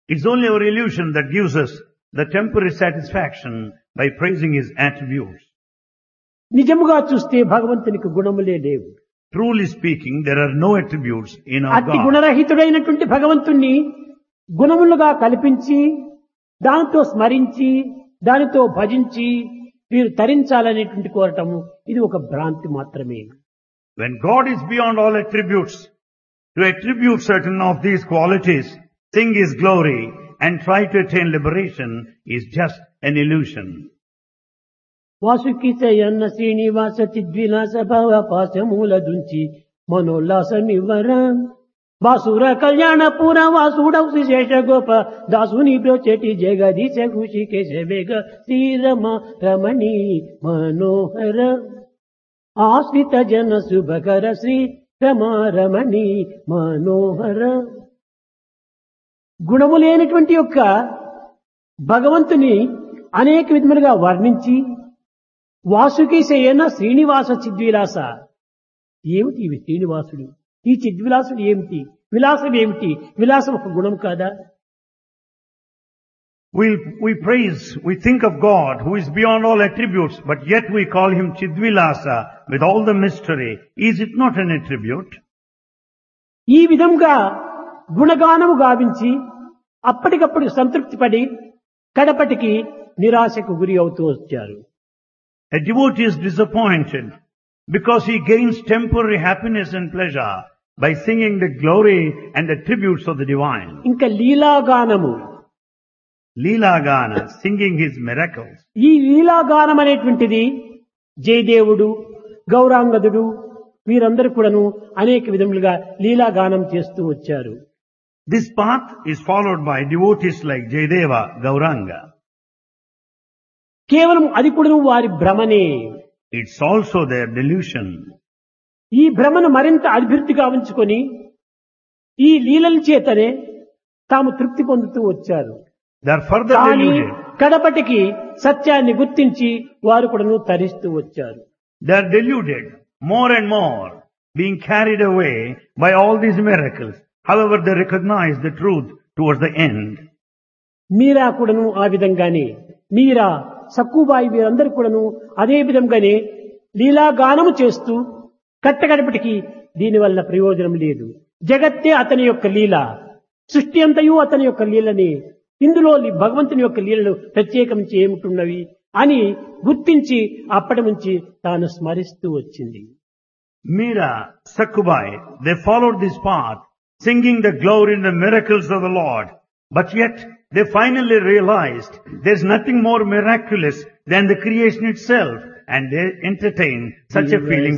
It's only our illusion that gives us the temporary satisfaction by praising His attributes. నిజముగా చూస్తే భగవంతునికి గుణములే లేవు Truly speaking, there are no attributes in our అట్టి God. గుణరహితుడైనటువంటి భగవంతుణ్ణి గుణములుగా కల్పించి దానితో స్మరించి దానితో భజించి వీరు తరించాలనేటువంటి కోరటము ఇది ఒక భ్రాంతి మాత్రమే When God is beyond all attributes, to attribute certain of these qualities, sing His glory and try to attain liberation is just an illusion. Vasuki చయన్న Srinivasa చిద్విలాస భవ పాశమూల దుంచి మనోల్లాసమివ్వర వాసుర కళ్యాణ పుర వాసుడవు శేష గోప దాసుని బ్రోచెటి జగదీశ ఖుషి కేశవేగ శ్రీరమ రమణి మనోహర ఆశ్రిత జన శుభకర శ్రీ రమారమణి మనోహర గుణము లేనటువంటి యొక్క భగవంతుని అనేక విధములుగా వర్ణించి వాసుకీశయన శ్రీనివాస చిద్విలాస ఏమిటి ఇవి శ్రీనివాసుడు ఈ చిద్విలాసుడు ఏమిటి విలాసం ఏమిటి విలాసం ఒక గుణం కాదా We, we praise, we think of God who is beyond all attributes, but yet we call him Chidvilasa with all the mystery. Is it not an attribute? ఈ విధంగా గుణగానము గావించి అప్పటికప్పుడు సంతృప్తి పడి కడపటికి నిరాశకు గురి అవుతూ వచ్చారు A devotee is disappointed because he gains temporary happiness and pleasure by singing the glory and attributes of the divine. ఇంకా లీలాగానము Leela Gana, singing his miracles. ఈ లీలాగానం అనేటువంటిది జయదేవుడు గౌరాంగదుడు వీరందరూ కూడాను అనేక విధములుగా లీలాగానం చేస్తూ వచ్చారు This path is followed by devotees like Jayadeva, Gauranga. కేవలం అది కూడాను వారి భ్రమనే It's also their delusion. ఈ భ్రమను మరింత అభివృద్ధిగా ఉంచుకొని ఈ లీలల చేతనే తాము తృప్తి పొందుతూ వచ్చారు They are further కానీ deluded. కడపటికి సత్యాన్ని గుర్తించి వారు కూడాను తరిస్తూ వచ్చారు They are deluded more and more, being carried away by all these miracles. However, they recognize the truth towards the end. మీరా కూడాను ఆ విధంగానే మీరా సక్కుబాయి వీరందరూ కూడాను అదే విధంగానే లీలాగానము చేస్తూ కట్టగడపటికి దీనివల్ల ప్రయోజనం లేదు జగత్తే అతని యొక్క లీల సృష్టి అంతయు అతని యొక్క లీలని ఇందులో లి- భగవంతుని యొక్క లీలలు ప్రత్యేకించి ఏమిటున్నవి అని గుర్తించి అప్పటి నుంచి తాను స్మరిస్తూ వచ్చింది Meera, Sakubai, they followed this path, singing the glory and the miracles of the Lord. But yet, they finally realized there's nothing more miraculous than the creation itself, and they entertain such a feeling